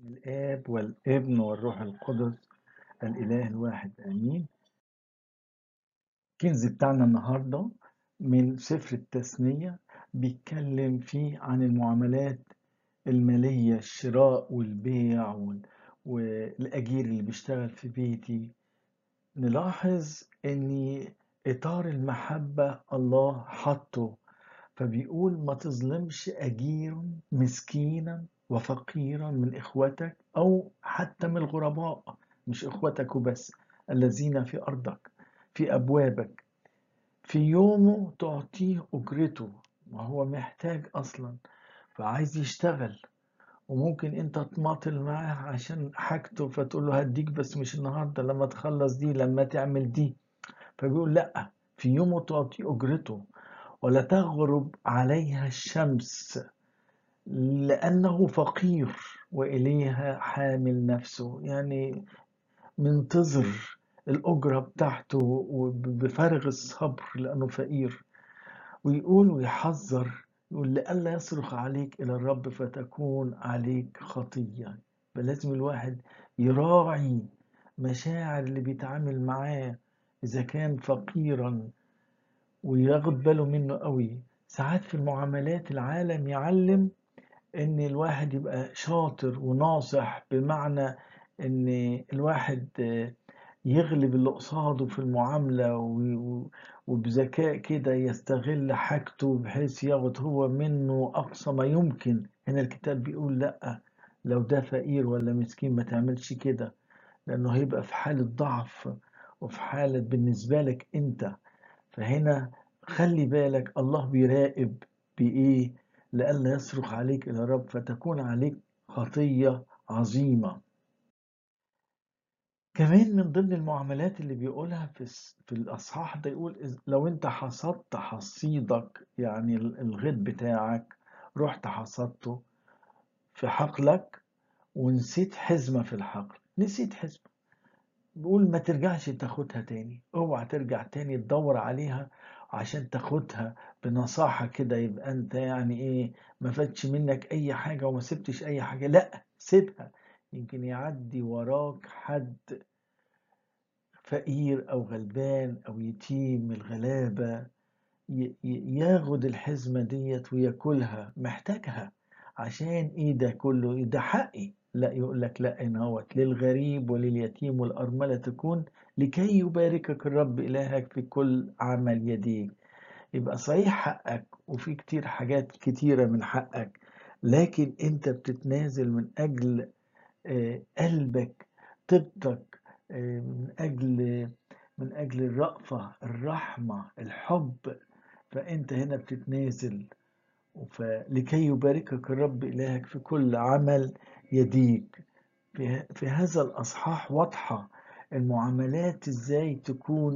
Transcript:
الآب والابن والروح القدس الإله الواحد آمين الكنز بتاعنا النهاردة من سفر التثنية بيتكلم فيه عن المعاملات المالية الشراء والبيع وال- والأجير اللي بيشتغل في بيتي نلاحظ ان اطار المحبة الله حطه فبيقول ما تظلمش اجير مسكينا وفقيرا من اخوتك او حتى من الغرباء مش اخوتك وبس الذين في ارضك في ابوابك في يومه تعطيه اجرته ما هو محتاج اصلا فعايز يشتغل وممكن انت تماطل معاه عشان حاجته فتقول له هديك بس مش النهارده لما تخلص دي لما تعمل دي فبيقول لا في يومه تعطي اجرته ولا تغرب عليها الشمس لانه فقير واليها حامل نفسه يعني منتظر الاجره بتاعته بفارغ الصبر لانه فقير ويقول ويحذر يقول لئلا يصرخ عليك إلى الرب فتكون عليك خطية فلازم الواحد يراعي مشاعر اللي بيتعامل معاه إذا كان فقيرا وياخد باله منه قوي ساعات في المعاملات العالم يعلم إن الواحد يبقى شاطر وناصح بمعنى إن الواحد يغلب اللي قصاده في المعاملة وبذكاء كده يستغل حاجته بحيث ياخد هو منه أقصى ما يمكن هنا الكتاب بيقول لأ لو ده فقير ولا مسكين ما تعملش كده لأنه هيبقى في حالة ضعف وفي حالة بالنسبة لك أنت فهنا خلي بالك الله بيراقب بإيه لئلا يصرخ عليك إلى رب فتكون عليك خطية عظيمة كمان من ضمن المعاملات اللي بيقولها في في الاصحاح ده يقول لو انت حصدت حصيدك يعني الغيط بتاعك رحت حصدته في حقلك ونسيت حزمة في الحقل نسيت حزمة بيقول ما ترجعش تاخدها تاني اوعى ترجع تاني تدور عليها عشان تاخدها بنصاحة كده يبقى انت يعني ايه ما فاتش منك اي حاجة وما سبتش اي حاجة لا سيبها يمكن يعدي وراك حد فقير أو غلبان أو يتيم من الغلابة ياخد الحزمة ديت وياكلها محتاجها عشان ايه ده كله ده حقي لا يقول لك لا ان هوت للغريب ولليتيم والأرملة تكون لكي يباركك الرب إلهك في كل عمل يديك يبقى صحيح حقك وفي كتير حاجات كتيرة من حقك لكن انت بتتنازل من أجل قلبك طيبتك من أجل من أجل الرأفة الرحمة الحب فأنت هنا بتتنازل فلكي يباركك الرب إلهك في كل عمل يديك في هذا الأصحاح واضحة المعاملات إزاي تكون